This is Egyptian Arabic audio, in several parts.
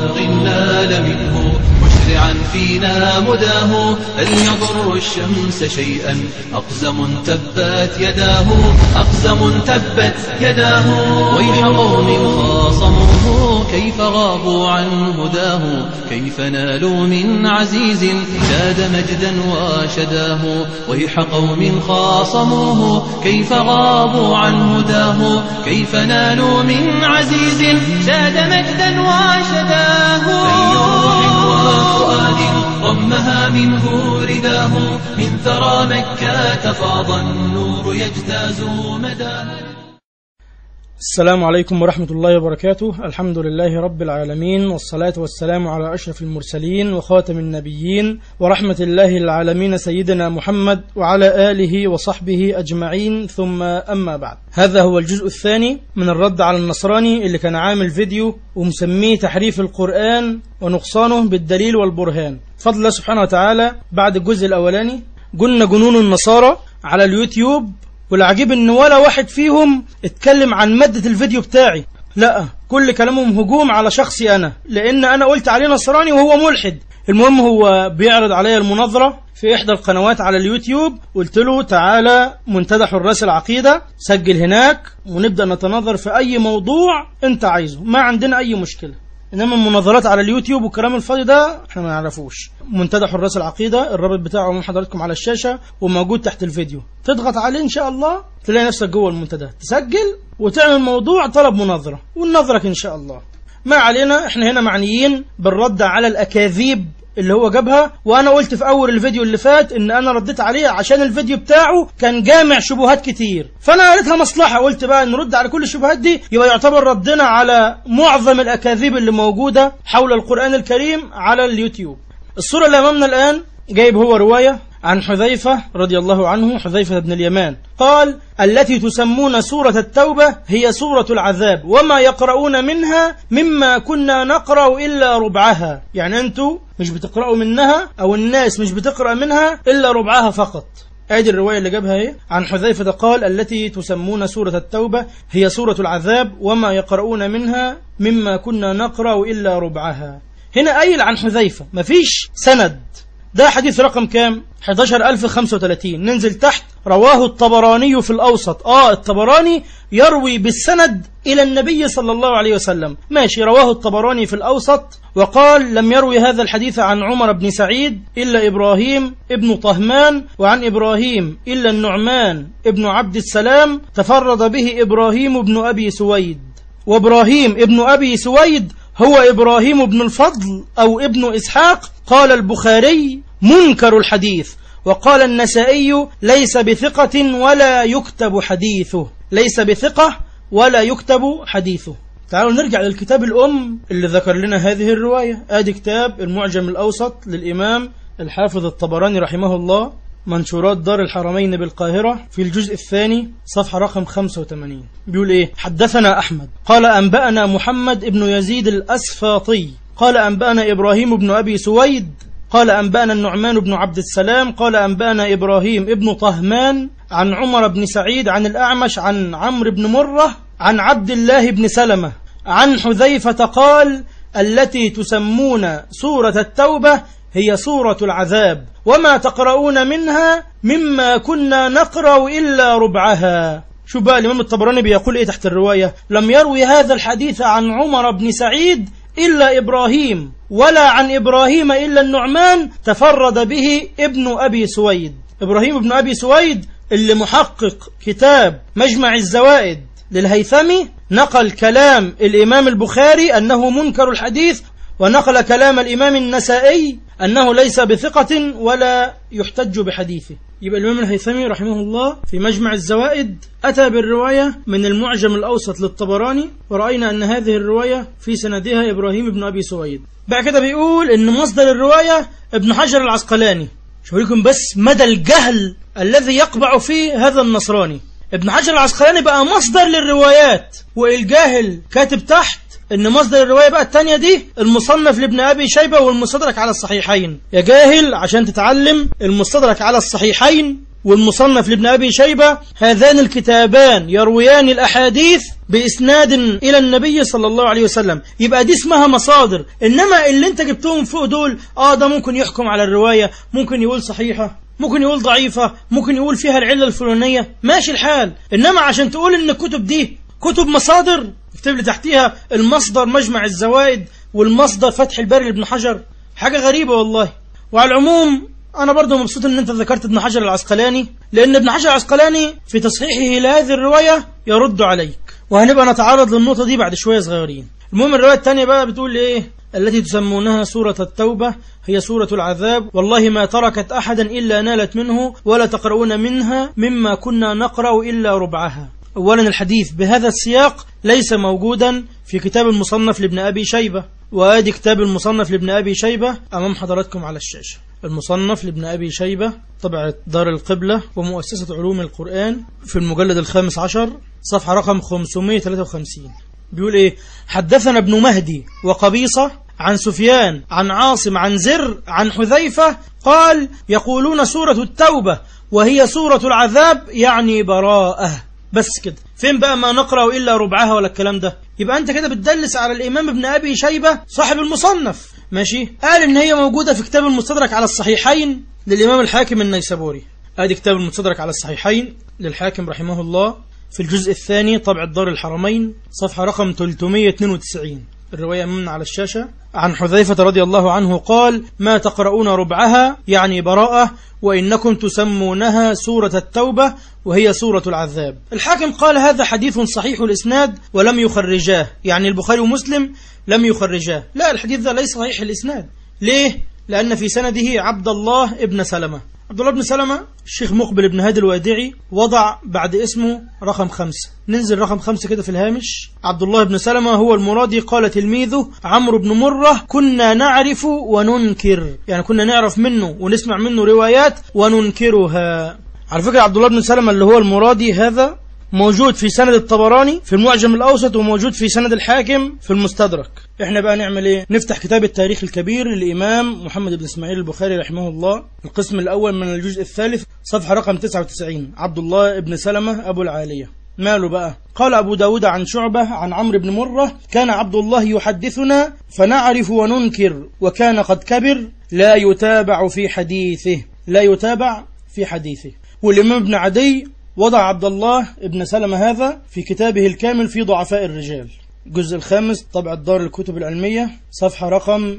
خلق نال منه مشرعا فينا مداه هل يضر الشمس شيئا أقزم تبت يداه أقزم تبت يداه ويح قوم خاصموه كيف غابوا عن هداه كيف نالوا من عزيز زاد مجدا وشداه ويح قوم خاصموه كيف غابوا عن هداه كيف نالوا من عزيز زاد مجدا وشداه أي روح وفؤاد ضمها منه رداه من ثرى مكة فاض النور يجتاز مداه السلام عليكم ورحمة الله وبركاته الحمد لله رب العالمين والصلاة والسلام على أشرف المرسلين وخاتم النبيين ورحمة الله العالمين سيدنا محمد وعلى آله وصحبه أجمعين ثم أما بعد هذا هو الجزء الثاني من الرد على النصراني اللي كان عامل فيديو ومسميه تحريف القرآن ونقصانه بالدليل والبرهان فضل الله سبحانه وتعالى بعد الجزء الأولاني قلنا جنون النصارى على اليوتيوب والعجيب ان ولا واحد فيهم اتكلم عن مادة الفيديو بتاعي لا كل كلامهم هجوم على شخصي انا لان انا قلت عليه نصراني وهو ملحد المهم هو بيعرض عليا المناظرة في احدى القنوات على اليوتيوب قلت له تعالى منتدى حراس العقيدة سجل هناك ونبدأ نتناظر في اي موضوع انت عايزه ما عندنا اي مشكلة انما المناظرات على اليوتيوب والكلام الفاضي ده احنا ما نعرفوش منتدى حراس العقيده الرابط بتاعه من حضراتكم على الشاشه وموجود تحت الفيديو تضغط عليه ان شاء الله تلاقي نفسك جوه المنتدى تسجل وتعمل موضوع طلب مناظره وننظرك ان شاء الله ما علينا احنا هنا معنيين بالرد على الاكاذيب اللي هو جابها وانا قلت في اول الفيديو اللي فات ان انا رديت عليه عشان الفيديو بتاعه كان جامع شبهات كتير فانا قالتها مصلحة قلت بقى نرد على كل الشبهات دي يبقى يعتبر ردنا على معظم الاكاذيب اللي موجودة حول القرآن الكريم على اليوتيوب الصورة اللي امامنا الان جايب هو رواية عن حذيفة رضي الله عنه حذيفة بن اليمان قال التي تسمون سورة التوبة هي سورة العذاب وما يقرؤون منها مما كنا نقرأ إلا ربعها يعني أنتوا مش بتقرأوا منها أو الناس مش بتقرأ منها إلا ربعها فقط ادي الرواية اللي جابها ايه عن حذيفة قال التي تسمون سورة التوبة هي سورة العذاب وما يقرؤون منها مما كنا نقرأ إلا ربعها هنا قايل عن حذيفة مفيش سند ده حديث رقم كام 11035 ننزل تحت رواه الطبراني في الأوسط آه الطبراني يروي بالسند إلى النبي صلى الله عليه وسلم ماشي رواه الطبراني في الأوسط وقال لم يروي هذا الحديث عن عمر بن سعيد إلا إبراهيم ابن طهمان وعن إبراهيم إلا النعمان ابن عبد السلام تفرد به إبراهيم بن أبي سويد وإبراهيم ابن أبي سويد هو إبراهيم بن الفضل أو ابن إسحاق قال البخاري منكر الحديث وقال النسائي ليس بثقة ولا يكتب حديثه ليس بثقة ولا يكتب حديثه تعالوا نرجع للكتاب الأم اللي ذكر لنا هذه الرواية آدي كتاب المعجم الأوسط للإمام الحافظ الطبراني رحمه الله منشورات دار الحرمين بالقاهرة في الجزء الثاني صفحة رقم 85 بيقول إيه حدثنا أحمد قال أنبأنا محمد ابن يزيد الأسفاطي قال أنبأنا إبراهيم بن أبي سويد قال أنبأنا النعمان بن عبد السلام قال أنبأنا إبراهيم ابن طهمان عن عمر بن سعيد عن الأعمش عن عمرو بن مرة عن عبد الله بن سلمة عن حذيفة قال التي تسمون سورة التوبة هي سورة العذاب وما تقرؤون منها مما كنا نقرأ إلا ربعها شو بقى الإمام الطبراني بيقول إيه تحت الرواية لم يروي هذا الحديث عن عمر بن سعيد إلا إبراهيم ولا عن إبراهيم إلا النعمان تفرد به ابن أبي سويد إبراهيم بن أبي سويد اللي محقق كتاب مجمع الزوائد للهيثمي نقل كلام الإمام البخاري أنه منكر الحديث ونقل كلام الإمام النسائي أنه ليس بثقة ولا يحتج بحديثه يبقى الإمام الهيثمي رحمه الله في مجمع الزوائد أتى بالرواية من المعجم الأوسط للطبراني ورأينا أن هذه الرواية في سندها إبراهيم بن أبي سويد بعد كده بيقول أن مصدر الرواية ابن حجر العسقلاني شوف لكم بس مدى الجهل الذي يقبع فيه هذا النصراني ابن حجر العسقلاني بقى مصدر للروايات والجاهل كاتب تحت ان مصدر الرواية بقى التانية دي المصنف لابن ابي شيبة والمستدرك على الصحيحين يا جاهل عشان تتعلم المستدرك على الصحيحين والمصنف لابن ابي شيبة هذان الكتابان يرويان الاحاديث بإسناد إلى النبي صلى الله عليه وسلم يبقى دي اسمها مصادر إنما اللي انت جبتهم فوق دول آه ده ممكن يحكم على الرواية ممكن يقول صحيحة ممكن يقول ضعيفة ممكن يقول فيها العلة الفلانية ماشي الحال إنما عشان تقول إن الكتب دي كتب مصادر اكتب لي تحتيها المصدر مجمع الزوائد والمصدر فتح الباري لابن حجر حاجة غريبة والله وعلى العموم أنا برضو مبسوط إن أنت ذكرت ابن حجر العسقلاني لأن ابن حجر العسقلاني في تصحيحه لهذه الرواية يرد عليك وهنبقى نتعرض للنقطة دي بعد شوية صغيرين المهم الرواية الثانية بقى بتقول إيه التي تسمونها سورة التوبة هي سورة العذاب والله ما تركت أحدا إلا نالت منه ولا تقرؤون منها مما كنا نقرأ إلا ربعها أولا الحديث بهذا السياق ليس موجودا في كتاب المصنف لابن أبي شيبة وادي كتاب المصنف لابن أبي شيبة أمام حضراتكم على الشاشة المصنف لابن أبي شيبة طبعة دار القبلة ومؤسسة علوم القرآن في المجلد الخامس عشر صفحة رقم 553 بيقول إيه حدثنا ابن مهدي وقبيصة عن سفيان عن عاصم عن زر عن حذيفة قال يقولون سورة التوبة وهي سورة العذاب يعني براءة بس كده فين بقى ما نقرأ إلا ربعها ولا الكلام ده يبقى أنت كده بتدلس على الإمام ابن أبي شيبة صاحب المصنف ماشي قال إن هي موجودة في كتاب المستدرك على الصحيحين للإمام الحاكم النيسابوري ادي كتاب المستدرك على الصحيحين للحاكم رحمه الله في الجزء الثاني طبع دار الحرمين صفحة رقم 392 الرواية من على الشاشة عن حذيفة رضي الله عنه قال ما تقرؤون ربعها يعني براءة وإنكم تسمونها سورة التوبة وهي سورة العذاب الحاكم قال هذا حديث صحيح الإسناد ولم يخرجاه يعني البخاري ومسلم لم يخرجاه لا الحديث ده ليس صحيح الإسناد ليه؟ لأن في سنده عبد الله ابن سلمة عبد الله بن سلمة الشيخ مقبل بن هادي الوادعي وضع بعد اسمه رقم خمسة ننزل رقم خمسة كده في الهامش عبد الله بن سلمة هو المرادي قال تلميذه عمرو بن مرة كنا نعرف وننكر يعني كنا نعرف منه ونسمع منه روايات وننكرها على فكرة عبد الله بن سلمة اللي هو المرادي هذا موجود في سند الطبراني في المعجم الأوسط وموجود في سند الحاكم في المستدرك احنا بقى نعمل ايه نفتح كتاب التاريخ الكبير للإمام محمد بن اسماعيل البخاري رحمه الله القسم الأول من الجزء الثالث صفحة رقم 99 عبد الله بن سلمة أبو العالية ماله بقى قال أبو داود عن شعبة عن عمرو بن مرة كان عبد الله يحدثنا فنعرف وننكر وكان قد كبر لا يتابع في حديثه لا يتابع في حديثه والإمام ابن عدي وضع عبد الله ابن سلمة هذا في كتابه الكامل في ضعفاء الرجال الجزء الخامس طبع دار الكتب العلمية صفحة رقم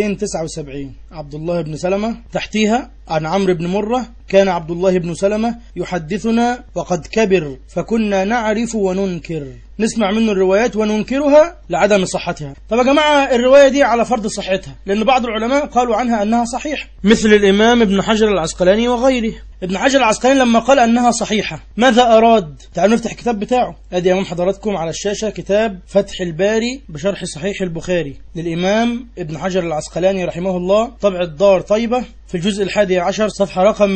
279 عبد الله بن سلمة تحتيها عن عمرو بن مرة كان عبد الله بن سلمة يحدثنا وقد كبر فكنا نعرف وننكر نسمع منه الروايات وننكرها لعدم صحتها طب يا جماعة الرواية دي على فرض صحتها لأن بعض العلماء قالوا عنها أنها صحيحة مثل الإمام ابن حجر العسقلاني وغيره ابن حجر العسقلاني لما قال أنها صحيحة ماذا أراد تعالوا نفتح الكتاب بتاعه أدي أمام حضراتكم على الشاشة كتاب فتح الباري بشرح صحيح البخاري للإمام ابن حجر العسقلاني رحمه الله طبع الدار طيبة في الجزء الحادي عشر صفحة رقم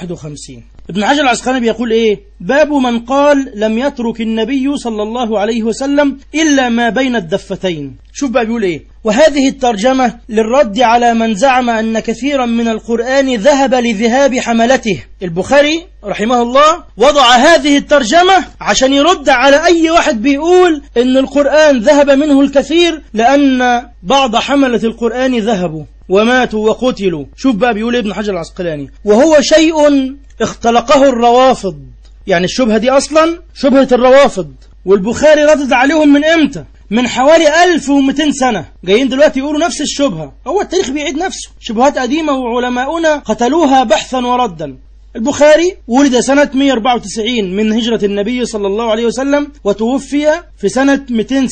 251 ابن حجر العسقلاني بيقول ايه باب من قال لم يترك النبي صلى الله عليه وسلم إلا ما بين الدفتين شوف بقى بيقول ايه وهذه الترجمة للرد على من زعم أن كثيرا من القرآن ذهب لذهاب حملته البخاري رحمه الله وضع هذه الترجمة عشان يرد على أي واحد بيقول أن القرآن ذهب منه الكثير لأن بعض حملة القرآن ذهبوا وماتوا وقتلوا شوف بقى بيقول ابن حجر العسقلاني وهو شيء اختلقه الروافض يعني الشبهة دي أصلا شبهة الروافض والبخاري ردد عليهم من إمتى من حوالي 1200 سنة جايين دلوقتي يقولوا نفس الشبهة هو التاريخ بيعيد نفسه شبهات قديمة وعلماؤنا قتلوها بحثا وردا البخاري ولد سنة 194 من هجرة النبي صلى الله عليه وسلم وتوفي في سنة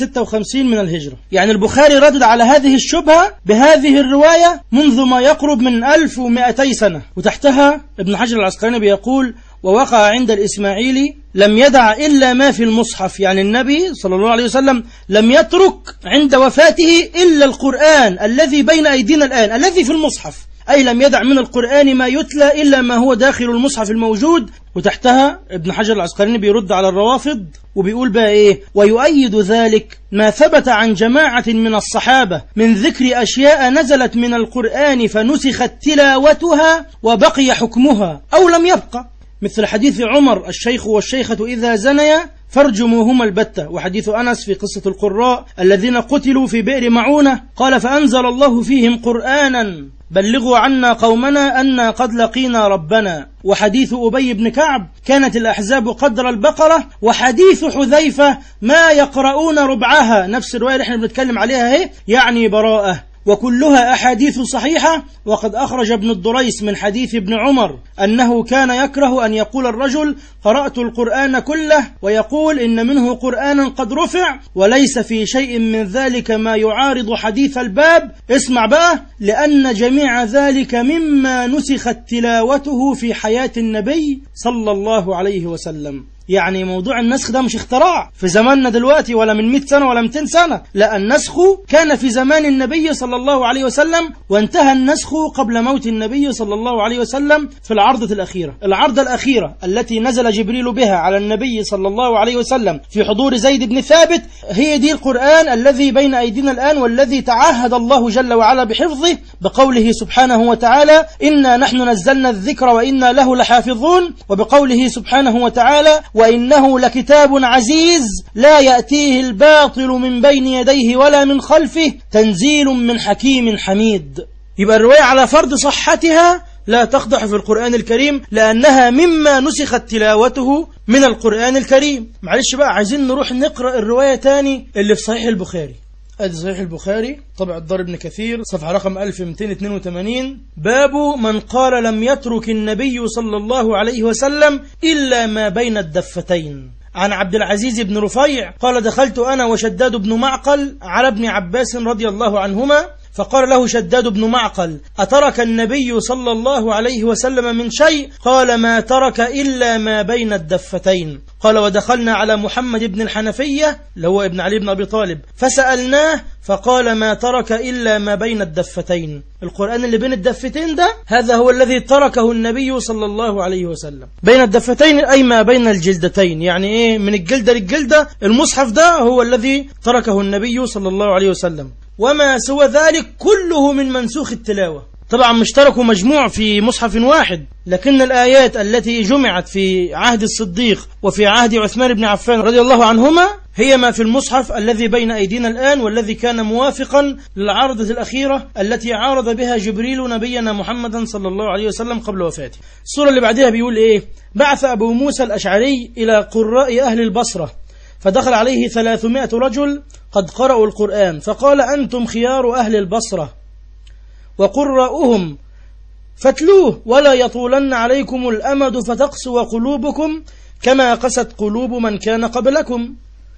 256 من الهجرة يعني البخاري ردد على هذه الشبهة بهذه الرواية منذ ما يقرب من 1200 سنة وتحتها ابن حجر العسقلاني بيقول ووقع عند الإسماعيلي لم يدع إلا ما في المصحف يعني النبي صلى الله عليه وسلم لم يترك عند وفاته إلا القرآن الذي بين أيدينا الآن الذي في المصحف أي لم يدع من القرآن ما يتلى إلا ما هو داخل المصحف الموجود وتحتها ابن حجر العسقلاني بيرد على الروافض وبيقول بقى إيه ويؤيد ذلك ما ثبت عن جماعة من الصحابة من ذكر أشياء نزلت من القرآن فنسخت تلاوتها وبقي حكمها أو لم يبقى مثل حديث عمر الشيخ والشيخة إذا زنيا فارجموهما البتة وحديث أنس في قصة القراء الذين قتلوا في بئر معونة قال فأنزل الله فيهم قرآنا بلغوا عنا قومنا أنا قد لقينا ربنا وحديث أبي بن كعب كانت الأحزاب قدر البقرة وحديث حذيفة ما يقرؤون ربعها نفس الرواية اللي احنا بنتكلم عليها هي يعني براءة وكلها أحاديث صحيحة وقد أخرج ابن الدريس من حديث ابن عمر أنه كان يكره أن يقول الرجل قرأت القرآن كله ويقول إن منه قرآنا قد رفع وليس في شيء من ذلك ما يعارض حديث الباب اسمع بقى لأن جميع ذلك مما نسخت تلاوته في حياة النبي صلى الله عليه وسلم يعني موضوع النسخ ده مش اختراع في زماننا دلوقتي ولا من 100 سنة ولا 200 سنة لا النسخ كان في زمان النبي صلى الله عليه وسلم وانتهى النسخ قبل موت النبي صلى الله عليه وسلم في العرضة الأخيرة العرضة الأخيرة التي نزل جبريل بها على النبي صلى الله عليه وسلم في حضور زيد بن ثابت هي دي القرآن الذي بين أيدينا الآن والذي تعهد الله جل وعلا بحفظه بقوله سبحانه وتعالى إنا نحن نزلنا الذكر وإنا له لحافظون وبقوله سبحانه وتعالى وإنه لكتاب عزيز لا يأتيه الباطل من بين يديه ولا من خلفه تنزيل من حكيم حميد يبقى الرواية على فرض صحتها لا تقدح في القرآن الكريم لأنها مما نسخت تلاوته من القرآن الكريم معلش بقى عايزين نروح نقرأ الرواية تاني اللي في صحيح البخاري ادي صحيح البخاري طبع الدار ابن كثير صفحة رقم 1282 باب من قال لم يترك النبي صلى الله عليه وسلم إلا ما بين الدفتين عن عبد العزيز بن رفيع قال دخلت أنا وشداد بن معقل على ابن عباس رضي الله عنهما فقال له شداد بن معقل أترك النبي صلى الله عليه وسلم من شيء قال ما ترك إلا ما بين الدفتين قال ودخلنا على محمد بن الحنفية اللي هو ابن علي بن أبي طالب فسألناه فقال ما ترك إلا ما بين الدفتين القرآن اللي بين الدفتين ده هذا هو الذي تركه النبي صلى الله عليه وسلم بين الدفتين أي ما بين الجلدتين يعني إيه من الجلدة للجلدة المصحف ده هو الذي تركه النبي صلى الله عليه وسلم وما سوى ذلك كله من منسوخ التلاوة طبعا مشتركوا مجموع في مصحف واحد لكن الآيات التي جمعت في عهد الصديق وفي عهد عثمان بن عفان رضي الله عنهما هي ما في المصحف الذي بين أيدينا الآن والذي كان موافقا للعارضة الأخيرة التي عارض بها جبريل نبينا محمدا صلى الله عليه وسلم قبل وفاته السورة اللي بعدها بيقول إيه بعث أبو موسى الأشعري إلى قراء أهل البصرة فدخل عليه ثلاثمائة رجل قد قرأوا القرآن فقال أنتم خيار أهل البصرة وقراؤهم فاتلوه ولا يطولن عليكم الأمد فتقسو قلوبكم كما قست قلوب من كان قبلكم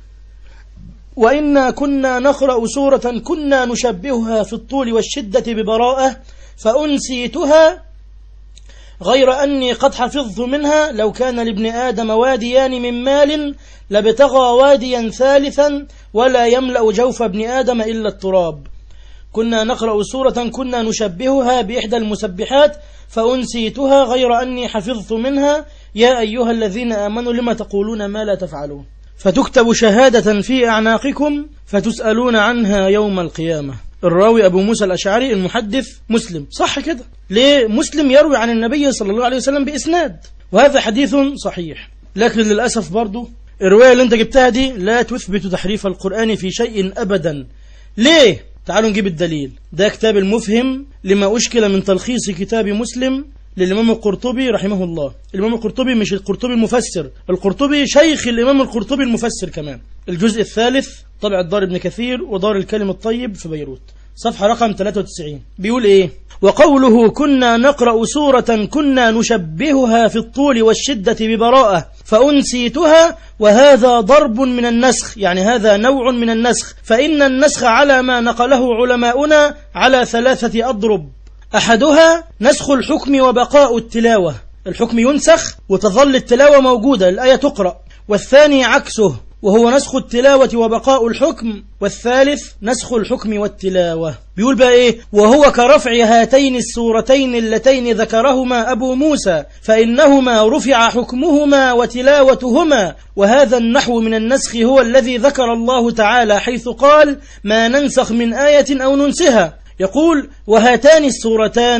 وإنا كنا نقرأ سورة كنا نشبهها في الطول والشدة ببراءة فأنسيتها غير أني قد حفظت منها لو كان لابن آدم واديان من مال لابتغى واديا ثالثا ولا يملأ جوف ابن آدم إلا التراب كنا نقرأ سورة كنا نشبهها بإحدى المسبحات فأنسيتها غير أني حفظت منها يا أيها الذين آمنوا لما تقولون ما لا تفعلون فتكتب شهادة في أعناقكم فتسألون عنها يوم القيامة الراوي أبو موسى الأشعري المحدث مسلم صح كده ليه مسلم يروي عن النبي صلى الله عليه وسلم بإسناد وهذا حديث صحيح لكن للأسف برضو الرواية اللي انت جبتها دي لا تثبت تحريف القرآن في شيء أبدا ليه؟ تعالوا نجيب الدليل ده كتاب المفهم لما أشكل من تلخيص كتاب مسلم للإمام القرطبي رحمه الله الإمام القرطبي مش القرطبي المفسر القرطبي شيخ الإمام القرطبي المفسر كمان الجزء الثالث طبع الدار ابن كثير ودار الكلم الطيب في بيروت صفحة رقم 93 بيقول إيه وقوله كنا نقرأ سورة كنا نشبهها في الطول والشدة ببراءة فأنسيتها وهذا ضرب من النسخ يعني هذا نوع من النسخ فإن النسخ على ما نقله علماؤنا على ثلاثة أضرب أحدها نسخ الحكم وبقاء التلاوة الحكم ينسخ وتظل التلاوة موجودة الآية تقرأ والثاني عكسه وهو نسخ التلاوة وبقاء الحكم والثالث نسخ الحكم والتلاوة بيقول بقى ايه وهو كرفع هاتين السورتين اللتين ذكرهما أبو موسى فإنهما رفع حكمهما وتلاوتهما وهذا النحو من النسخ هو الذي ذكر الله تعالى حيث قال ما ننسخ من آية أو ننسها يقول وهاتان السورتان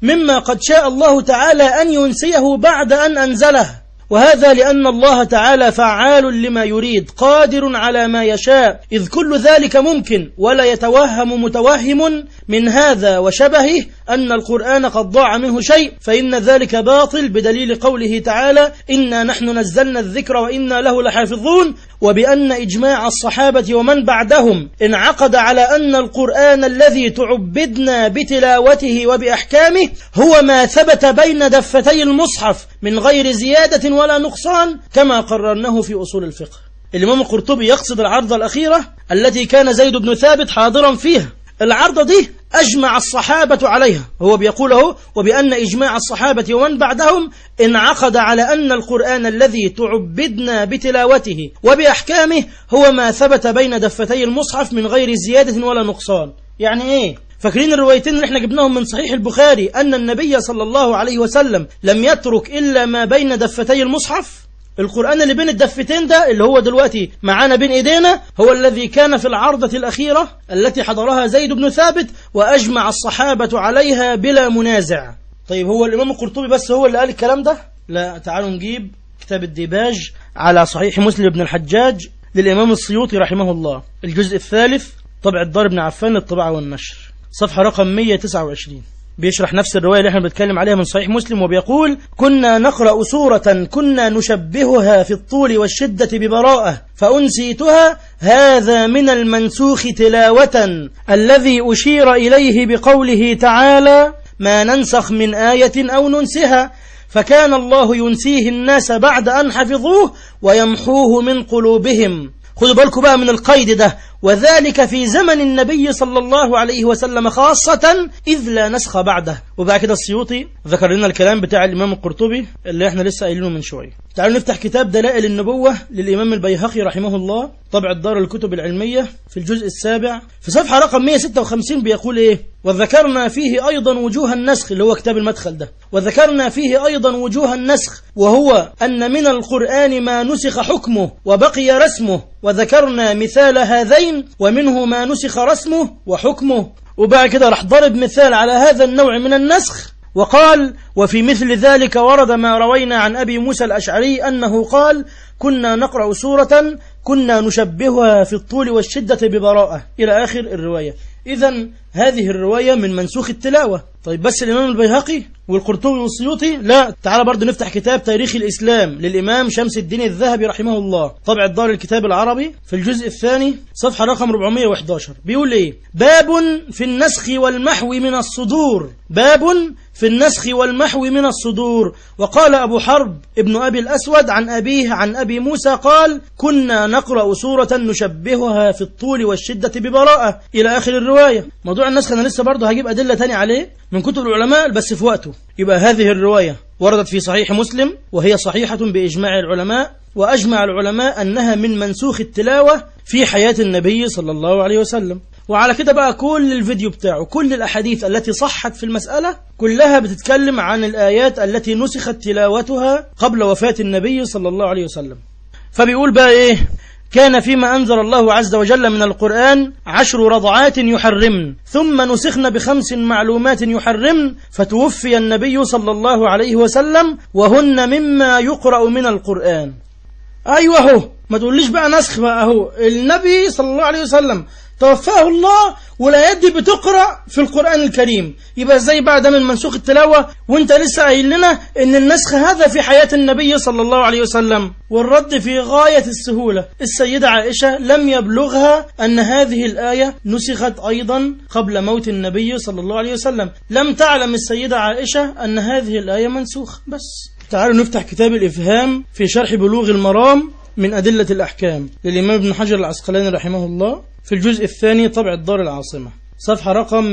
مما قد شاء الله تعالى أن ينسيه بعد أن أنزله وهذا لأن الله تعالى فعال لما يريد قادر على ما يشاء إذ كل ذلك ممكن ولا يتوهم متوهم من هذا وشبهه أن القرآن قد ضاع منه شيء فإن ذلك باطل بدليل قوله تعالى إنا نحن نزلنا الذكر وإنا له لحافظون وبأن إجماع الصحابة ومن بعدهم انعقد على أن القرآن الذي تعبدنا بتلاوته وبأحكامه هو ما ثبت بين دفتي المصحف من غير زيادة ولا نقصان كما قررناه في أصول الفقه الإمام القرطبي يقصد العرضة الأخيرة التي كان زيد بن ثابت حاضرا فيها العرضة دي أجمع الصحابة عليها هو بيقوله وبأن إجماع الصحابة ومن بعدهم انعقد على أن القرآن الذي تعبدنا بتلاوته وبأحكامه هو ما ثبت بين دفتي المصحف من غير زيادة ولا نقصان يعني إيه؟ فاكرين الروايتين اللي احنا جبناهم من صحيح البخاري أن النبي صلى الله عليه وسلم لم يترك إلا ما بين دفتي المصحف القرآن اللي بين الدفتين ده اللي هو دلوقتي معانا بين ايدينا هو الذي كان في العرضة الأخيرة التي حضرها زيد بن ثابت وأجمع الصحابة عليها بلا منازع طيب هو الإمام القرطبي بس هو اللي قال الكلام ده لا تعالوا نجيب كتاب الديباج على صحيح مسلم بن الحجاج للإمام السيوطي رحمه الله الجزء الثالث طبع الدار بن عفان للطباعة والنشر صفحة رقم 129 بيشرح نفس الرواية اللي احنا بنتكلم عليها من صحيح مسلم وبيقول كنا نقرأ سورة كنا نشبهها في الطول والشدة ببراءة فأنسيتها هذا من المنسوخ تلاوة الذي أشير إليه بقوله تعالى ما ننسخ من آية أو ننسها فكان الله ينسيه الناس بعد أن حفظوه ويمحوه من قلوبهم خذوا بالكم بقى من القيد ده وذلك في زمن النبي صلى الله عليه وسلم خاصة إذ لا نسخ بعده وبعد كده السيوطي ذكر لنا الكلام بتاع الإمام القرطبي اللي احنا لسه قايلينه من شوية تعالوا نفتح كتاب دلائل النبوة للإمام البيهقي رحمه الله طبع الدار الكتب العلمية في الجزء السابع في صفحة رقم 156 بيقول إيه وذكرنا فيه أيضا وجوه النسخ اللي هو كتاب المدخل ده وذكرنا فيه أيضا وجوه النسخ وهو أن من القرآن ما نسخ حكمه وبقي رسمه وذكرنا مثال هذين ومنه ما نسخ رسمه وحكمه وبعد كده راح ضرب مثال على هذا النوع من النسخ وقال وفي مثل ذلك ورد ما روينا عن أبي موسى الأشعري أنه قال كنا نقرأ سورة كنا نشبهها في الطول والشدة ببراءة إلى آخر الرواية إذا هذه الرواية من منسوخ التلاوة طيب بس الإمام البيهقي والقرطبي والسيوطي لا تعال برضو نفتح كتاب تاريخ الإسلام للإمام شمس الدين الذهبي رحمه الله طبع الدار الكتاب العربي في الجزء الثاني صفحة رقم 411 بيقول إيه باب في النسخ والمحو من الصدور باب في النسخ والمحو من الصدور وقال أبو حرب ابن أبي الأسود عن أبيه عن أبي موسى قال كنا نقرأ سورة نشبهها في الطول والشدة ببراءة إلى آخر الرواية موضوع النسخ أنا لسه برضه هجيب أدلة تاني عليه من كتب العلماء بس في وقته يبقى هذه الرواية وردت في صحيح مسلم وهي صحيحة بإجماع العلماء وأجمع العلماء أنها من منسوخ التلاوة في حياة النبي صلى الله عليه وسلم وعلى كده بقى كل الفيديو بتاعه كل الأحاديث التي صحت في المسألة كلها بتتكلم عن الآيات التي نسخت تلاوتها قبل وفاة النبي صلى الله عليه وسلم فبيقول بقى إيه كان فيما أنزل الله عز وجل من القرآن عشر رضعات يحرمن ثم نسخن بخمس معلومات يحرمن فتوفي النبي صلى الله عليه وسلم وهن مما يقرأ من القرآن أيوة هو ما تقوليش بقى نسخ بقى هو النبي صلى الله عليه وسلم توفاه الله والآيات دي بتقرأ في القرآن الكريم يبقى ازاي بقى ده من منسوخ التلاوة وانت لسه قايل لنا ان النسخ هذا في حياة النبي صلى الله عليه وسلم والرد في غاية السهولة السيدة عائشة لم يبلغها أن هذه الآية نسخت أيضا قبل موت النبي صلى الله عليه وسلم لم تعلم السيدة عائشة أن هذه الآية منسوخ بس تعالوا نفتح كتاب الإفهام في شرح بلوغ المرام من أدلة الأحكام للإمام ابن حجر العسقلاني رحمه الله في الجزء الثاني طبع الدار العاصمة صفحة رقم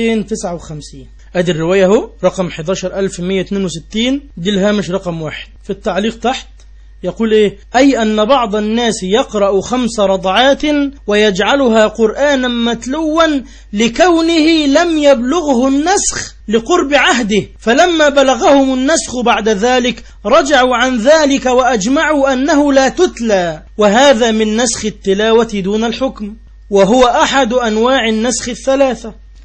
259 أدي الرواية هو رقم 11162 دي الهامش رقم واحد في التعليق تحت يقول إيه أي أن بعض الناس يقرأ خمس رضعات ويجعلها قرآنا متلوا لكونه لم يبلغه النسخ لقرب عهده فلما بلغهم النسخ بعد ذلك رجعوا عن ذلك وأجمعوا أنه لا تتلى وهذا من نسخ التلاوة دون الحكم وهو أحد أنواع النسخ الثلاثة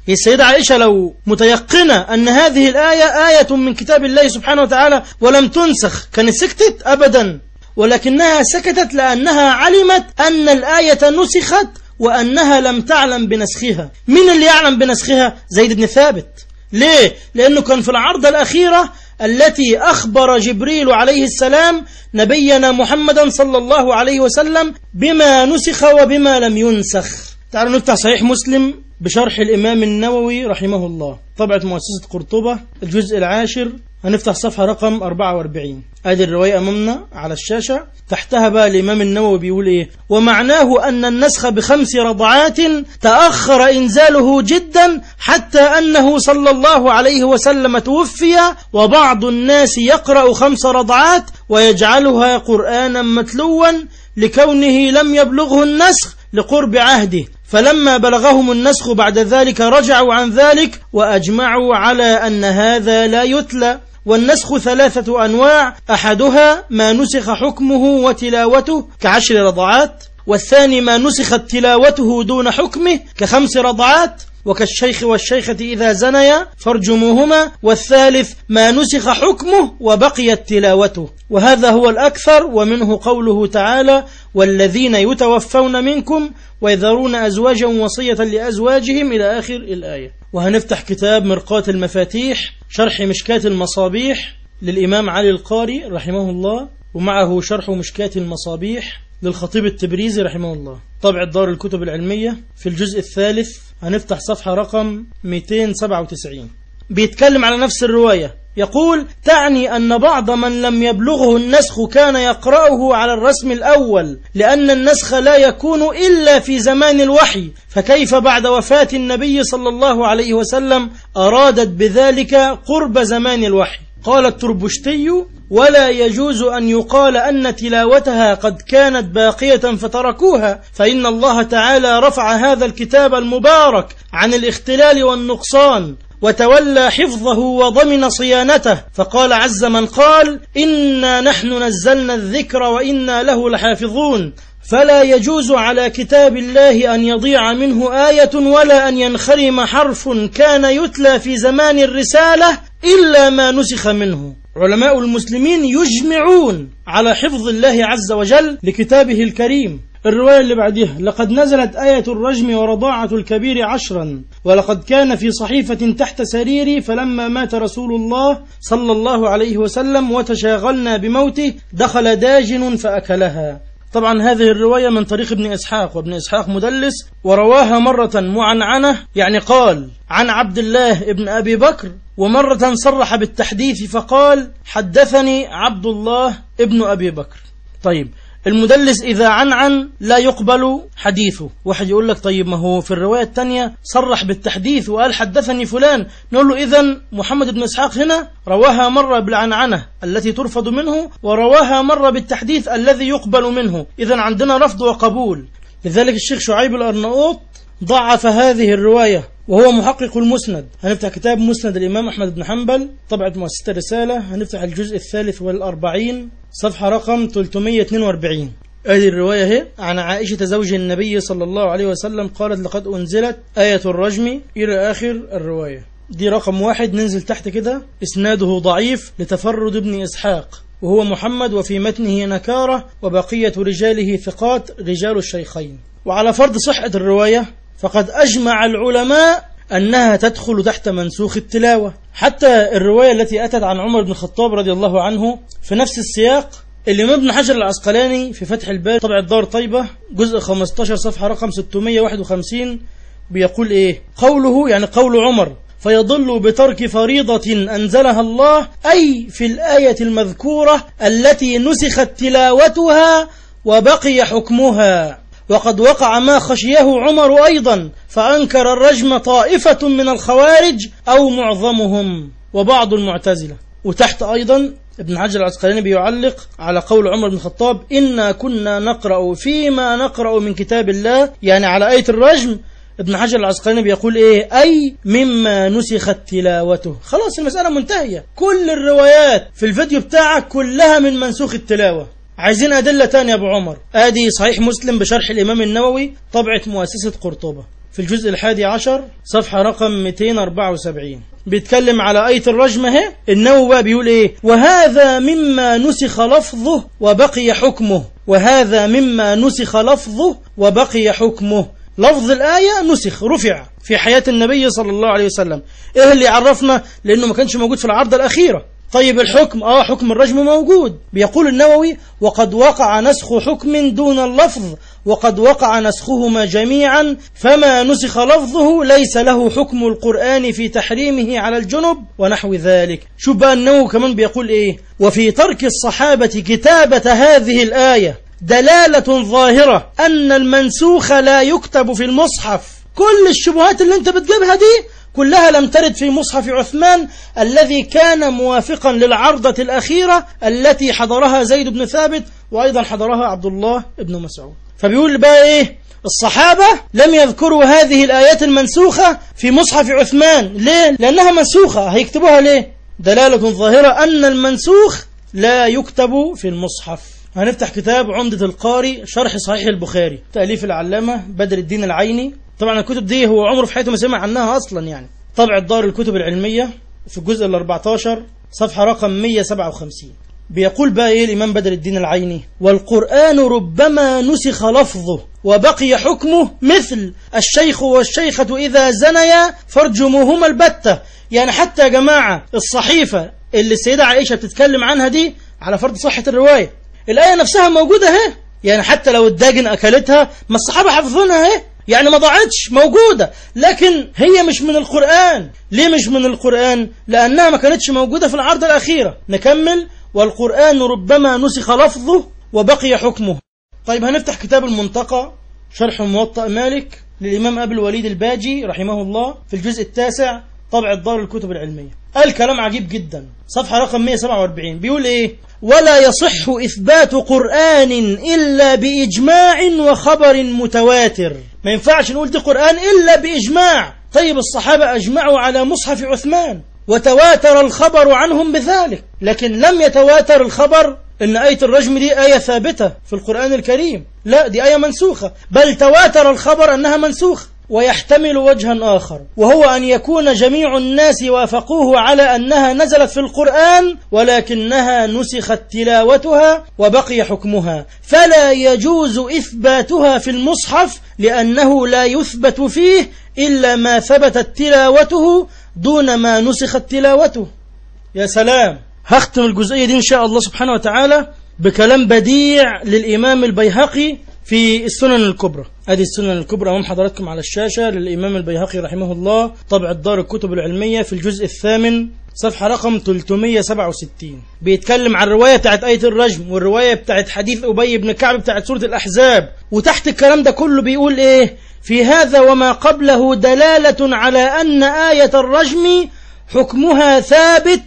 هي السيدة عائشة لو متيقنة أن هذه الآية آية من كتاب الله سبحانه وتعالى ولم تنسخ كانت سكتت أبدا ولكنها سكتت لأنها علمت أن الآية نسخت وأنها لم تعلم بنسخها من اللي يعلم بنسخها زيد بن ثابت ليه؟ لأنه كان في العرضة الأخيرة التي أخبر جبريل عليه السلام نبينا محمدا صلى الله عليه وسلم بما نسخ وبما لم ينسخ تعالوا نفتح صحيح مسلم بشرح الإمام النووي رحمه الله طبعة مؤسسة قرطبة الجزء العاشر هنفتح صفحة رقم 44 ادي الرواية أمامنا على الشاشة تحتها بقى الإمام النووي بيقول إيه ومعناه أن النسخ بخمس رضعات تأخر إنزاله جدا حتى أنه صلى الله عليه وسلم توفي وبعض الناس يقرأ خمس رضعات ويجعلها قرآنا متلوا لكونه لم يبلغه النسخ لقرب عهده فلما بلغهم النسخ بعد ذلك رجعوا عن ذلك وأجمعوا على أن هذا لا يتلى والنسخ ثلاثة أنواع أحدها ما نسخ حكمه وتلاوته كعشر رضعات والثاني ما نسخت تلاوته دون حكمه كخمس رضعات وكالشيخ والشيخة إذا زنيا فارجموهما والثالث ما نسخ حكمه وبقيت تلاوته وهذا هو الأكثر ومنه قوله تعالى والذين يتوفون منكم ويذرون أزواجا وصية لأزواجهم إلى آخر الآية وهنفتح كتاب مرقاة المفاتيح شرح مشكاة المصابيح للإمام علي القاري رحمه الله ومعه شرح مشكاة المصابيح للخطيب التبريزي رحمه الله طبع دار الكتب العلمية في الجزء الثالث هنفتح صفحة رقم 297 بيتكلم على نفس الرواية يقول تعني أن بعض من لم يبلغه النسخ كان يقرأه على الرسم الأول لأن النسخ لا يكون إلا في زمان الوحي فكيف بعد وفاة النبي صلى الله عليه وسلم أرادت بذلك قرب زمان الوحي قال التربشتي ولا يجوز أن يقال أن تلاوتها قد كانت باقية فتركوها فإن الله تعالى رفع هذا الكتاب المبارك عن الاختلال والنقصان وتولى حفظه وضمن صيانته فقال عز من قال إنا نحن نزلنا الذكر وإنا له لحافظون فلا يجوز على كتاب الله أن يضيع منه آية ولا أن ينخرم حرف كان يتلى في زمان الرسالة إلا ما نسخ منه علماء المسلمين يجمعون على حفظ الله عز وجل لكتابه الكريم الرواية اللي بعدها لقد نزلت آية الرجم ورضاعة الكبير عشرا ولقد كان في صحيفة تحت سريري فلما مات رسول الله صلى الله عليه وسلم وتشاغلنا بموته دخل داجن فأكلها طبعا هذه الرواية من طريق ابن إسحاق وابن إسحاق مدلس ورواها مرة معنعنة يعني قال عن عبد الله ابن أبي بكر ومرة صرح بالتحديث فقال حدثني عبد الله ابن أبي بكر طيب المدلس إذا عنعن لا يقبل حديثه واحد يقول لك طيب ما هو في الرواية الثانية صرح بالتحديث وقال حدثني فلان نقول له إذا محمد بن إسحاق هنا رواها مرة بالعنعنة التي ترفض منه ورواها مرة بالتحديث الذي يقبل منه إذا عندنا رفض وقبول لذلك الشيخ شعيب الأرناؤوط ضعف هذه الرواية وهو محقق المسند هنفتح كتاب مسند الإمام أحمد بن حنبل طبعة مؤسسة الرسالة هنفتح الجزء الثالث والأربعين صفحة رقم 342 هذه الرواية هي عن عائشة زوج النبي صلى الله عليه وسلم قالت لقد أنزلت آية الرجم إلى آخر الرواية دي رقم واحد ننزل تحت كده إسناده ضعيف لتفرد ابن إسحاق وهو محمد وفي متنه نكارة وبقية رجاله ثقات رجال الشيخين وعلى فرض صحة الرواية فقد أجمع العلماء أنها تدخل تحت منسوخ التلاوة حتى الرواية التي أتت عن عمر بن الخطاب رضي الله عنه في نفس السياق الإمام ابن حجر العسقلاني في فتح الباري طبع الدار طيبة جزء 15 صفحة رقم 651 بيقول إيه قوله يعني قول عمر فيضل بترك فريضة أنزلها الله أي في الآية المذكورة التي نسخت تلاوتها وبقي حكمها وقد وقع ما خشيه عمر أيضا فأنكر الرجم طائفة من الخوارج أو معظمهم وبعض المعتزلة وتحت أيضا ابن حجر العسقلاني بيعلق على قول عمر بن الخطاب إنا كنا نقرأ فيما نقرأ من كتاب الله يعني على آية الرجم ابن حجر العسقلاني بيقول ايه اي مما نسخت تلاوته خلاص المسألة منتهية كل الروايات في الفيديو بتاعك كلها من منسوخ التلاوة عايزين أدلة تانية يا أبو عمر آدي صحيح مسلم بشرح الإمام النووي طبعة مؤسسة قرطبة في الجزء الحادي عشر صفحة رقم 274 بيتكلم على آية الرجم اهي النووي بقى بيقول ايه وهذا مما نسخ لفظه وبقي حكمه وهذا مما نسخ لفظه وبقي حكمه لفظ الآية نسخ رفع في حياة النبي صلى الله عليه وسلم ايه اللي عرفنا لانه ما كانش موجود في العرض الأخيرة طيب الحكم اه حكم الرجم موجود بيقول النووي وقد وقع نسخ حكم دون اللفظ وقد وقع نسخهما جميعا فما نسخ لفظه ليس له حكم القرآن في تحريمه على الجنب ونحو ذلك شوف بقى النووي كمان بيقول ايه وفي ترك الصحابة كتابة هذه الآية دلالة ظاهرة أن المنسوخ لا يكتب في المصحف كل الشبهات اللي انت بتجيبها دي كلها لم ترد في مصحف عثمان الذي كان موافقا للعرضة الأخيرة التي حضرها زيد بن ثابت وأيضا حضرها عبد الله بن مسعود فبيقول بقى إيه الصحابة لم يذكروا هذه الآيات المنسوخة في مصحف عثمان ليه؟ لأنها منسوخة هيكتبوها ليه؟ دلالة ظاهرة أن المنسوخ لا يكتب في المصحف هنفتح كتاب عمدة القاري شرح صحيح البخاري تأليف العلامة بدر الدين العيني طبعا الكتب دي هو عمره في حياته ما سمع عنها أصلا يعني طبع دار الكتب العلمية في الجزء ال 14 صفحة رقم 157 بيقول بقى ايه الإمام بدر الدين العيني والقرآن ربما نسخ لفظه وبقي حكمه مثل الشيخ والشيخة إذا زنيا فارجموهما البتة يعني حتى يا جماعة الصحيفة اللي السيدة عائشة بتتكلم عنها دي على فرض صحة الرواية الآية نفسها موجودة اهي يعني حتى لو الداجن أكلتها ما الصحابة حافظونها اهي يعني ما ضاعتش موجودة لكن هي مش من القرآن ليه مش من القرآن لأنها ما كانتش موجودة في العرض الأخيرة نكمل والقرآن ربما نسخ لفظه وبقي حكمه طيب هنفتح كتاب المنتقى شرح موطأ مالك للإمام أبي الوليد الباجي رحمه الله في الجزء التاسع طبع الدار الكتب العلمية قال كلام عجيب جدا صفحة رقم 147 بيقول إيه ولا يصح إثبات قرآن إلا بإجماع وخبر متواتر ما ينفعش نقول دي قرآن إلا بإجماع طيب الصحابة أجمعوا على مصحف عثمان وتواتر الخبر عنهم بذلك لكن لم يتواتر الخبر ان آية الرجم دي آية ثابتة في القرآن الكريم لا دي آية منسوخة بل تواتر الخبر أنها منسوخة ويحتمل وجها آخر وهو أن يكون جميع الناس وافقوه على أنها نزلت في القرآن ولكنها نسخت تلاوتها وبقي حكمها فلا يجوز إثباتها في المصحف لأنه لا يثبت فيه إلا ما ثبتت تلاوته دون ما نسخت تلاوته يا سلام هختم الجزئية دي إن شاء الله سبحانه وتعالى بكلام بديع للإمام البيهقي في السنن الكبرى ادي السنن الكبرى امام حضراتكم على الشاشه للامام البيهقي رحمه الله طبع الدار الكتب العلميه في الجزء الثامن صفحه رقم 367 بيتكلم عن الروايه بتاعت ايه الرجم والروايه بتاعت حديث ابي بن كعب بتاعت سوره الاحزاب وتحت الكلام ده كله بيقول ايه في هذا وما قبله دلاله على ان ايه الرجم حكمها ثابت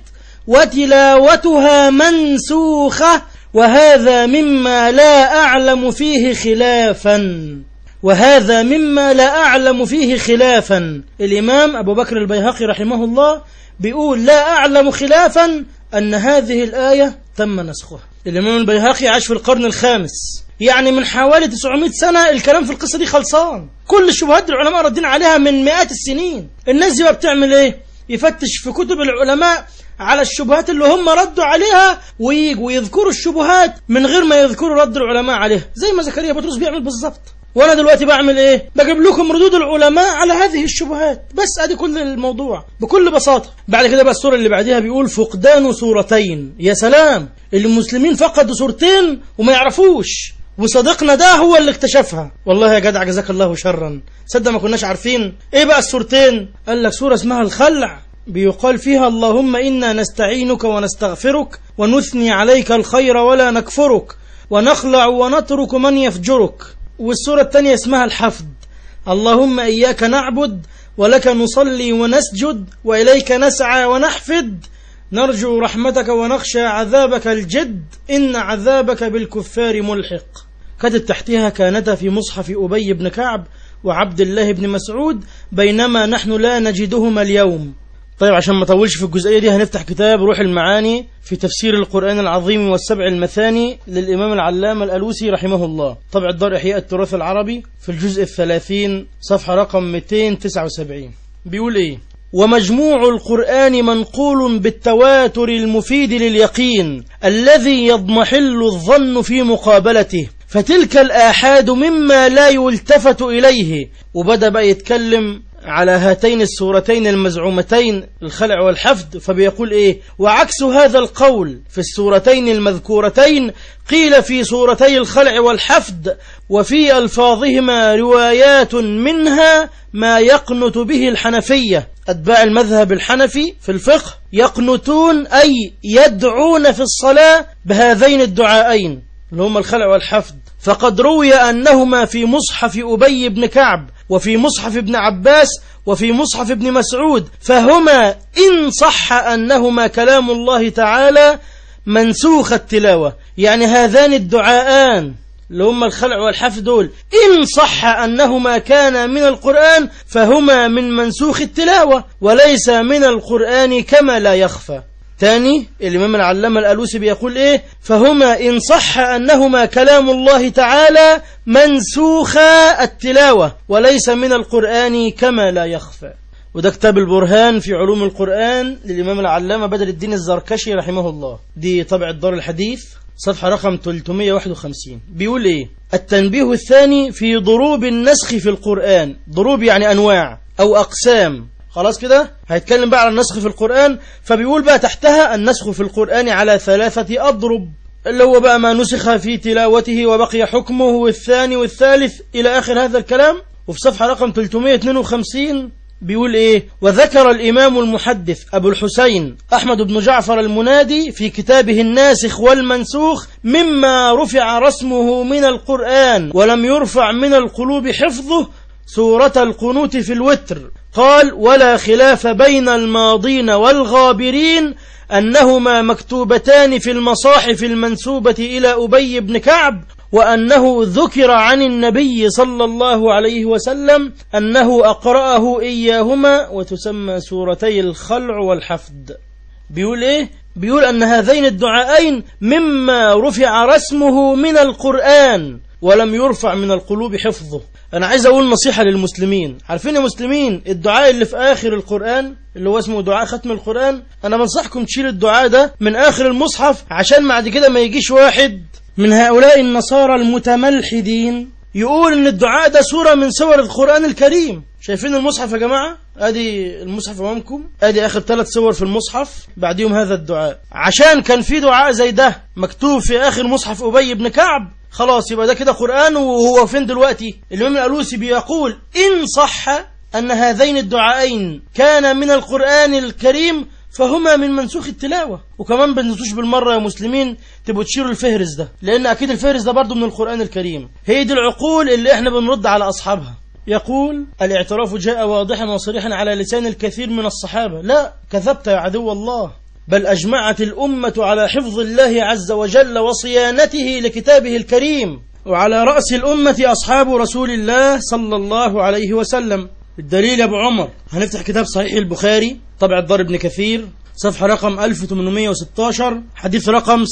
وتلاوتها منسوخه وهذا مما لا أعلم فيه خلافا وهذا مما لا أعلم فيه خلافا الإمام أبو بكر البيهقي رحمه الله بيقول لا أعلم خلافا أن هذه الآية تم نسخها الإمام البيهقي عاش في القرن الخامس يعني من حوالي 900 سنة الكلام في القصة دي خلصان كل الشبهات العلماء ردين عليها من مئات السنين الناس دي بقى بتعمل ايه يفتش في كتب العلماء على الشبهات اللي هم ردوا عليها ويجوا ويذكروا الشبهات من غير ما يذكروا رد العلماء عليها زي ما زكريا بطرس بيعمل بالظبط وانا دلوقتي بعمل ايه بجيب لكم ردود العلماء على هذه الشبهات بس ادي كل الموضوع بكل بساطه بعد كده بقى السوره اللي بعديها بيقول فقدان سورتين يا سلام المسلمين فقدوا سورتين وما يعرفوش وصديقنا ده هو اللي اكتشفها والله يا جدع جزاك الله شرا صدق ما كناش عارفين ايه بقى السورتين قال لك سوره اسمها الخلع بيقال فيها اللهم إنا نستعينك ونستغفرك ونثني عليك الخير ولا نكفرك ونخلع ونترك من يفجرك والسورة الثانية اسمها الحفظ اللهم إياك نعبد ولك نصلي ونسجد وإليك نسعى ونحفد نرجو رحمتك ونخشى عذابك الجد إن عذابك بالكفار ملحق كتب تحتها كانتا في مصحف أبي بن كعب وعبد الله بن مسعود بينما نحن لا نجدهما اليوم طيب عشان ما اطولش في الجزئية دي هنفتح كتاب روح المعاني في تفسير القرآن العظيم والسبع المثاني للإمام العلامة الألوسي رحمه الله طبع الدار إحياء التراث العربي في الجزء الثلاثين صفحة رقم 279 بيقول إيه ومجموع القرآن منقول بالتواتر المفيد لليقين الذي يضمحل الظن في مقابلته فتلك الآحاد مما لا يلتفت إليه وبدأ بقى يتكلم على هاتين السورتين المزعومتين الخلع والحفد فبيقول ايه وعكس هذا القول في السورتين المذكورتين قيل في سورتي الخلع والحفد وفي ألفاظهما روايات منها ما يقنت به الحنفية أتباع المذهب الحنفي في الفقه يقنتون أي يدعون في الصلاة بهذين الدعائين اللي هما الخلع والحفد فقد روي أنهما في مصحف أبي بن كعب وفي مصحف ابن عباس وفي مصحف ابن مسعود فهما إن صح أنهما كلام الله تعالى منسوخ التلاوة يعني هذان الدعاءان اللي هما الخلع والحفظ دول إن صح أنهما كان من القرآن فهما من منسوخ التلاوة وليس من القرآن كما لا يخفى تاني الإمام العلامة الألوسي بيقول إيه فهما إن صح أنهما كلام الله تعالى منسوخا التلاوة وليس من القرآن كما لا يخفى وده كتاب البرهان في علوم القرآن للإمام العلامة بدر الدين الزركشي رحمه الله دي طبع الدار الحديث صفحة رقم 351 بيقول إيه التنبيه الثاني في ضروب النسخ في القرآن ضروب يعني أنواع أو أقسام خلاص كده هيتكلم بقى على النسخ في القرآن فبيقول بقى تحتها النسخ في القرآن على ثلاثة أضرب اللي هو بقى ما نسخ في تلاوته وبقي حكمه والثاني والثالث إلى آخر هذا الكلام وفي صفحة رقم 352 بيقول ايه وذكر الامام المحدث ابو الحسين احمد بن جعفر المنادي في كتابه الناسخ والمنسوخ مما رفع رسمه من القرآن ولم يرفع من القلوب حفظه سورة القنوت في الوتر قال ولا خلاف بين الماضين والغابرين أنهما مكتوبتان في المصاحف المنسوبة إلى أبي بن كعب وأنه ذكر عن النبي صلى الله عليه وسلم أنه أقرأه إياهما وتسمى سورتي الخلع والحفد بيقول إيه؟ بيقول أن هذين الدعائين مما رفع رسمه من القرآن ولم يرفع من القلوب حفظه أنا عايز أقول نصيحة للمسلمين عارفين يا مسلمين الدعاء اللي في آخر القرآن اللي هو اسمه دعاء ختم القرآن أنا بنصحكم تشيل الدعاء ده من آخر المصحف عشان بعد كده ما يجيش واحد من هؤلاء النصارى المتملحدين يقول ان الدعاء ده سورة من سور القرآن الكريم شايفين المصحف يا جماعة ادي المصحف امامكم ادي اخر ثلاث سور في المصحف بعديهم هذا الدعاء عشان كان في دعاء زي ده مكتوب في اخر مصحف ابي بن كعب خلاص يبقى ده كده قرآن وهو فين دلوقتي الامام الالوسي بيقول ان صح ان هذين الدعائين كان من القرآن الكريم فهما من منسوخ التلاوة وكمان بنسوش بالمرة يا مسلمين تبقوا تشيروا الفهرس ده لأن أكيد الفهرس ده برضو من القرآن الكريم هي دي العقول اللي احنا بنرد على أصحابها يقول الاعتراف جاء واضحا وصريحا على لسان الكثير من الصحابة لا كذبت يا عدو الله بل أجمعت الأمة على حفظ الله عز وجل وصيانته لكتابه الكريم وعلى رأس الأمة أصحاب رسول الله صلى الله عليه وسلم الدليل يا أبو عمر هنفتح كتاب صحيح البخاري طبع الدار ابن كثير صفحة رقم 1816 حديث رقم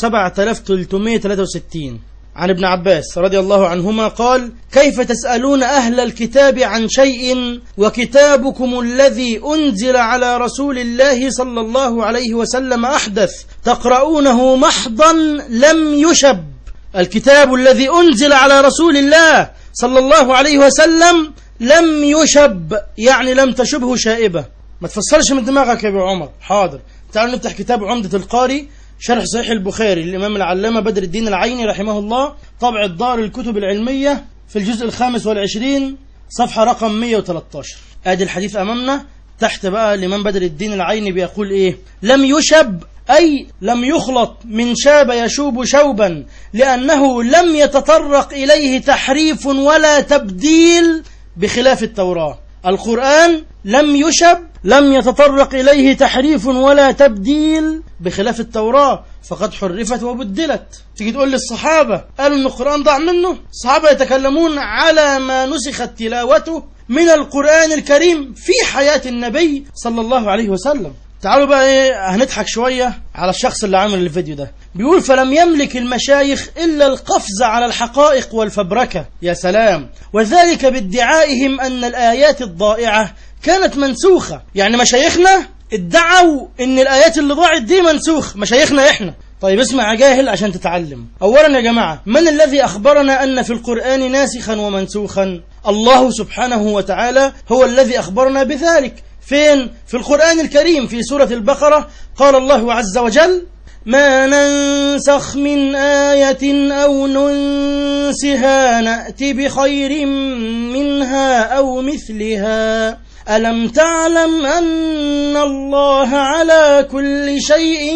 7363 عن ابن عباس رضي الله عنهما قال كيف تسألون أهل الكتاب عن شيء وكتابكم الذي أنزل على رسول الله صلى الله عليه وسلم أحدث تقرؤونه محضا لم يشب الكتاب الذي أنزل على رسول الله صلى الله عليه وسلم لم يشب يعني لم تشبه شائبة ما تفسرش من دماغك يا ابو عمر حاضر تعالوا نفتح كتاب عمدة القاري شرح صحيح البخاري للإمام العلامة بدر الدين العيني رحمه الله طبع الدار الكتب العلمية في الجزء الخامس والعشرين صفحة رقم 113 ادي الحديث أمامنا تحت بقى الإمام بدر الدين العيني بيقول إيه لم يشب أي لم يخلط من شاب يشوب شوبا لأنه لم يتطرق إليه تحريف ولا تبديل بخلاف التوراة القرآن لم يشب لم يتطرق إليه تحريف ولا تبديل بخلاف التوراة فقد حرفت وبدلت تيجي تقول للصحابة قالوا أن القرآن ضاع منه الصحابة يتكلمون على ما نسخت تلاوته من القرآن الكريم في حياة النبي صلى الله عليه وسلم تعالوا بقى ايه هنضحك شوية على الشخص اللي عامل الفيديو ده بيقول فلم يملك المشايخ إلا القفز على الحقائق والفبركة يا سلام وذلك بادعائهم أن الآيات الضائعة كانت منسوخة يعني مشايخنا ادعوا ان الآيات اللي ضاعت دي منسوخ مشايخنا احنا طيب اسمع يا جاهل عشان تتعلم أولا يا جماعة من الذي أخبرنا أن في القرآن ناسخا ومنسوخا الله سبحانه وتعالى هو الذي أخبرنا بذلك فين؟ في القرآن الكريم في سورة البقرة قال الله عز وجل ما ننسخ من آية أو ننسها نأت بخير منها أو مثلها ألم تعلم أن الله على كل شيء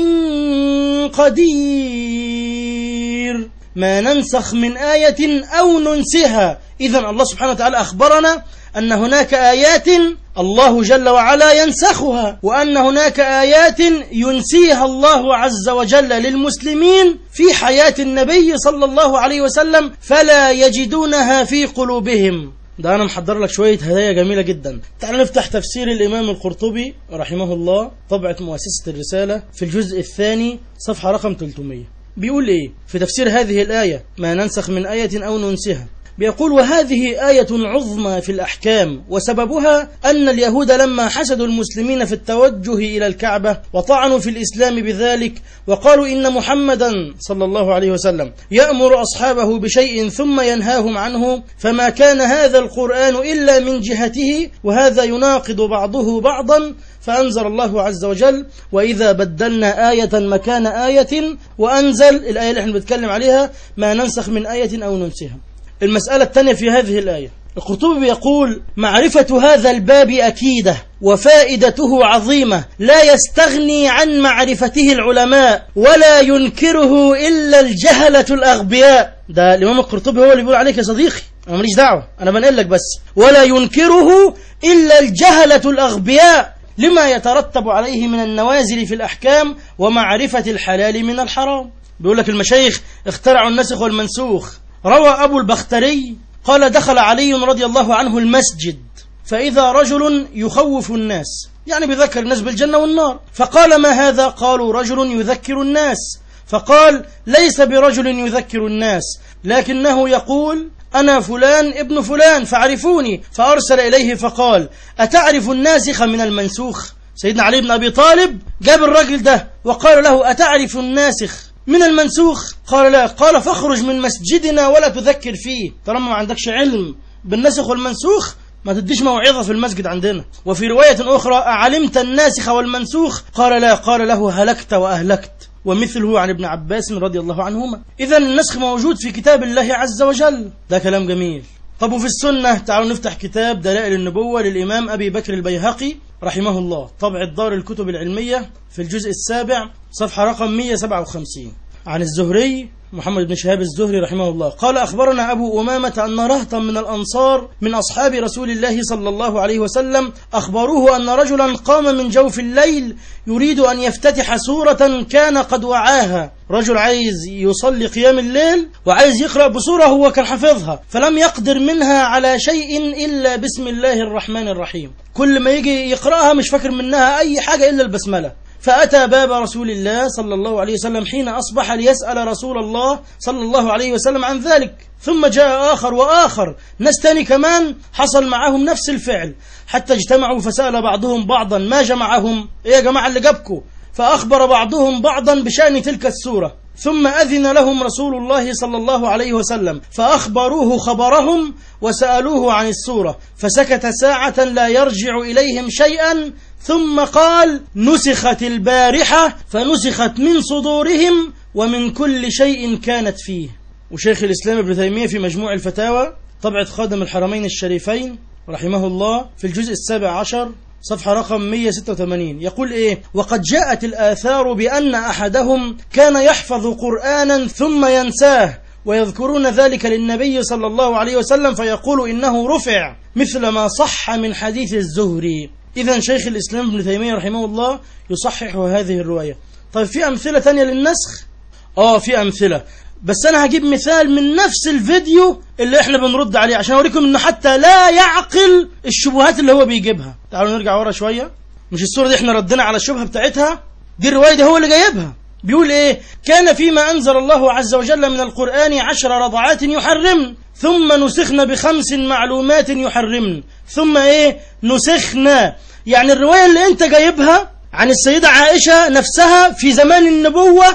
قدير ما ننسخ من آية أو ننسها إذا الله سبحانه وتعالى أخبرنا أن هناك آيات الله جل وعلا ينسخها وأن هناك آيات ينسيها الله عز وجل للمسلمين في حياة النبي صلى الله عليه وسلم فلا يجدونها في قلوبهم ده أنا محضر لك شوية هدايا جميلة جدا تعال نفتح تفسير الإمام القرطبي رحمه الله طبعة مؤسسة الرسالة في الجزء الثاني صفحة رقم 300 بيقول إيه في تفسير هذه الآية ما ننسخ من آية أو ننسها بيقول وهذه آية عظمى في الأحكام وسببها أن اليهود لما حسدوا المسلمين في التوجه إلى الكعبة وطعنوا في الإسلام بذلك وقالوا إن محمدا صلى الله عليه وسلم يأمر أصحابه بشيء ثم ينهاهم عنه فما كان هذا القرآن إلا من جهته وهذا يناقض بعضه بعضا فأنزل الله عز وجل وإذا بدلنا آية مكان آية وأنزل الآية اللي احنا بنتكلم عليها ما ننسخ من آية أو ننسها المسألة الثانية في هذه الآية القرطبي يقول معرفة هذا الباب أكيدة وفائدته عظيمة لا يستغني عن معرفته العلماء ولا ينكره إلا الجهلة الأغبياء ده الإمام القرطبي هو اللي بيقول عليك يا صديقي أنا ماليش دعوة أنا بنقل لك بس ولا ينكره إلا الجهلة الأغبياء لما يترتب عليه من النوازل في الأحكام ومعرفة الحلال من الحرام بيقول لك المشايخ اخترعوا النسخ والمنسوخ روى أبو البختري قال دخل علي رضي الله عنه المسجد فإذا رجل يخوف الناس يعني بذكر الناس بالجنة والنار فقال ما هذا قالوا رجل يذكر الناس فقال ليس برجل يذكر الناس لكنه يقول أنا فلان ابن فلان فاعرفوني فأرسل إليه فقال أتعرف الناسخ من المنسوخ سيدنا علي بن أبي طالب جاب الرجل ده وقال له أتعرف الناسخ من المنسوخ قال لا قال فاخرج من مسجدنا ولا تذكر فيه طالما ما عندكش علم بالنسخ والمنسوخ ما تديش موعظة في المسجد عندنا وفي رواية أخرى أعلمت الناسخ والمنسوخ قال لا قال له هلكت وأهلكت ومثله عن ابن عباس رضي الله عنهما إذا النسخ موجود في كتاب الله عز وجل ده كلام جميل طب وفي السنة تعالوا نفتح كتاب دلائل النبوة للإمام أبي بكر البيهقي رحمه الله طبع دار الكتب العلمية في الجزء السابع صفحة رقم 157 عن الزهري محمد بن شهاب الزهري رحمه الله قال أخبرنا أبو أمامة أن رهطا من الأنصار من أصحاب رسول الله صلى الله عليه وسلم أخبروه أن رجلا قام من جوف الليل يريد أن يفتتح سورة كان قد وعاها رجل عايز يصلي قيام الليل وعايز يقرأ بسورة هو كان حافظها فلم يقدر منها على شيء إلا بسم الله الرحمن الرحيم كل ما يجي يقرأها مش فاكر منها أي حاجة إلا البسملة فأتى باب رسول الله صلى الله عليه وسلم حين أصبح ليسأل رسول الله صلى الله عليه وسلم عن ذلك ثم جاء آخر وآخر ناس تاني كمان حصل معهم نفس الفعل حتى اجتمعوا فسأل بعضهم بعضا ما جمعهم إيه يا جماعة اللي جابكم فأخبر بعضهم بعضا بشأن تلك السورة ثم أذن لهم رسول الله صلى الله عليه وسلم فأخبروه خبرهم وسألوه عن السورة فسكت ساعة لا يرجع إليهم شيئا ثم قال نسخت البارحة فنسخت من صدورهم ومن كل شيء كانت فيه وشيخ الإسلام ابن تيمية في مجموع الفتاوى طبعة خادم الحرمين الشريفين رحمه الله في الجزء السابع عشر صفحة رقم 186 يقول إيه وقد جاءت الآثار بأن أحدهم كان يحفظ قرآنا ثم ينساه ويذكرون ذلك للنبي صلى الله عليه وسلم فيقول إنه رفع مثل ما صح من حديث الزهري إذا شيخ الإسلام ابن تيمية رحمه الله يصحح هذه الرواية طيب في أمثلة تانية للنسخ آه في أمثلة بس انا هجيب مثال من نفس الفيديو اللي احنا بنرد عليه عشان اوريكم انه حتى لا يعقل الشبهات اللي هو بيجيبها تعالوا نرجع ورا شويه مش الصوره دي احنا ردنا على الشبهه بتاعتها دي الروايه دي هو اللي جايبها بيقول ايه كان فيما انزل الله عز وجل من القران عشر رضعات يحرمن ثم نسخن بخمس معلومات يحرمن ثم ايه نسخنا يعني الروايه اللي انت جايبها عن السيده عائشه نفسها في زمان النبوه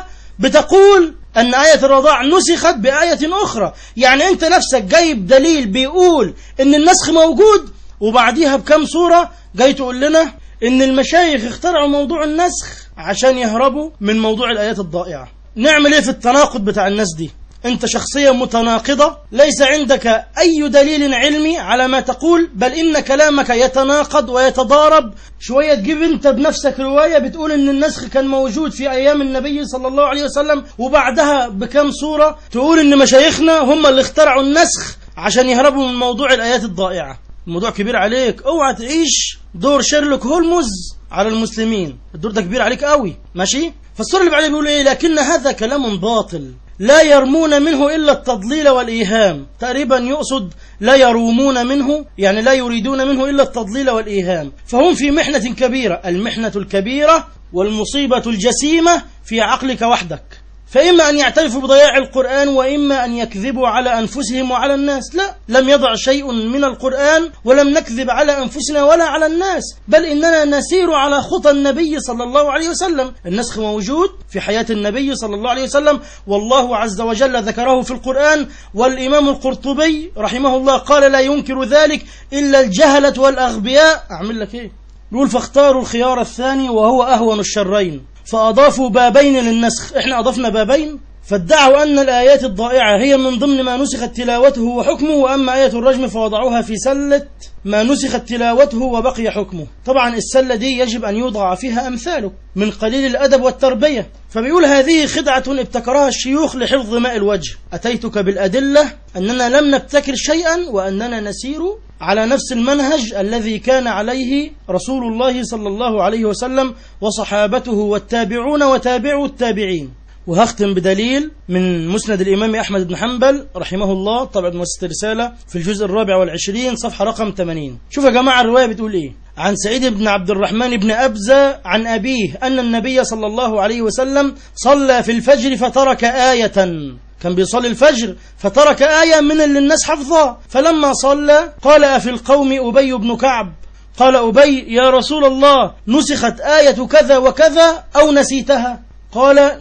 بتقول أن آية الرضاع نسخت بآية أخرى يعني أنت نفسك جايب دليل بيقول أن النسخ موجود وبعديها بكم صورة جاي تقول لنا أن المشايخ اخترعوا موضوع النسخ عشان يهربوا من موضوع الآيات الضائعة نعمل إيه في التناقض بتاع الناس دي أنت شخصية متناقضة ليس عندك أي دليل علمي على ما تقول بل إن كلامك يتناقض ويتضارب شوية تجيب أنت بنفسك رواية بتقول إن النسخ كان موجود في أيام النبي صلى الله عليه وسلم وبعدها بكم صورة تقول إن مشايخنا هم اللي اخترعوا النسخ عشان يهربوا من موضوع الآيات الضائعة الموضوع كبير عليك اوعى تعيش دور شيرلوك هولمز على المسلمين الدور ده كبير عليك قوي ماشي فالصورة اللي بعدها بيقول ايه لكن هذا كلام باطل لا يرمون منه إلا التضليل والإيهام تقريبا يقصد لا يرومون منه يعني لا يريدون منه إلا التضليل والإيهام فهم في محنة كبيرة المحنة الكبيرة والمصيبة الجسيمة في عقلك وحدك فإما أن يعترفوا بضياع القرآن وإما أن يكذبوا على أنفسهم وعلى الناس لا لم يضع شيء من القرآن ولم نكذب على أنفسنا ولا على الناس بل إننا نسير على خطى النبي صلى الله عليه وسلم النسخ موجود في حياة النبي صلى الله عليه وسلم والله عز وجل ذكره في القرآن والإمام القرطبي رحمه الله قال لا ينكر ذلك إلا الجهلة والأغبياء أعمل لك إيه يقول فاختاروا الخيار الثاني وهو أهون الشرين فأضافوا بابين للنسخ إحنا أضفنا بابين فادعوا أن الآيات الضائعة هي من ضمن ما نسخت تلاوته وحكمه وأما آية الرجم فوضعوها في سلة ما نسخت تلاوته وبقي حكمه طبعا السلة دي يجب أن يوضع فيها أمثاله من قليل الأدب والتربية فبيقول هذه خدعة ابتكرها الشيوخ لحفظ ماء الوجه أتيتك بالأدلة أننا لم نبتكر شيئا وأننا نسير على نفس المنهج الذي كان عليه رسول الله صلى الله عليه وسلم وصحابته والتابعون وتابعوا التابعين وهختم بدليل من مسند الإمام أحمد بن حنبل رحمه الله طبعا مؤسسة رسالة في الجزء الرابع والعشرين صفحة رقم 80 شوف يا جماعة الرواية بتقول إيه عن سعيد بن عبد الرحمن بن أبزة عن أبيه أن النبي صلى الله عليه وسلم صلى في الفجر فترك آية كان بيصلي الفجر فترك آية من اللي الناس حفظها فلما صلى قال أفي القوم أبي بن كعب قال أبي يا رسول الله نسخت آية كذا وكذا أو نسيتها قال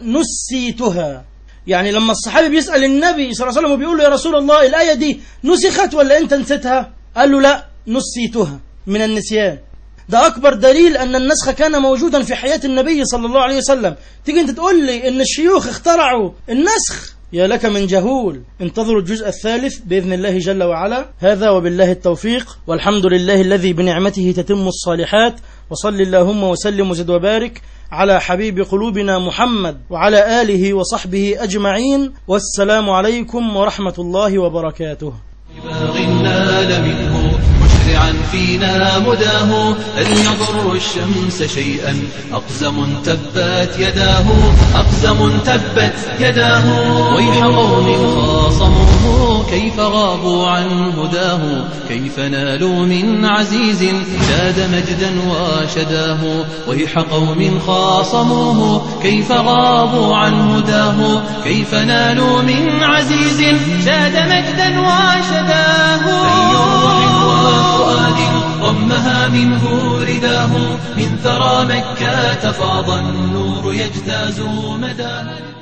نسيتها يعني لما الصحابي بيسأل النبي صلى الله عليه وسلم وبيقول له يا رسول الله الآية دي نسخت ولا أنت نسيتها قال له لا نسيتها من النسيان ده أكبر دليل أن النسخ كان موجودا في حياة النبي صلى الله عليه وسلم تيجي أنت تقول لي أن الشيوخ اخترعوا النسخ يا لك من جهول انتظروا الجزء الثالث بإذن الله جل وعلا هذا وبالله التوفيق والحمد لله الذي بنعمته تتم الصالحات وصل اللهم وسلم وزد وبارك على حبيب قلوبنا محمد وعلى آله وصحبه أجمعين والسلام عليكم ورحمة الله وبركاته باغ نال منه مسرعا فينا مداه هل يضر الشمس شيئا أقزم تبت يداه أقزم تبت يداه ويح قوم خاصموه كيف غابوا عن هداه كيف نالوا من عزيز زاد مجدا وشداه ويح قوم خاصموه كيف غابوا عن هداه كيف نالوا من عزيز زاد مجدا وشداه أي روح وفؤاد ضمها منه رداه من ثرى مكة فاض النور يجتاز مداها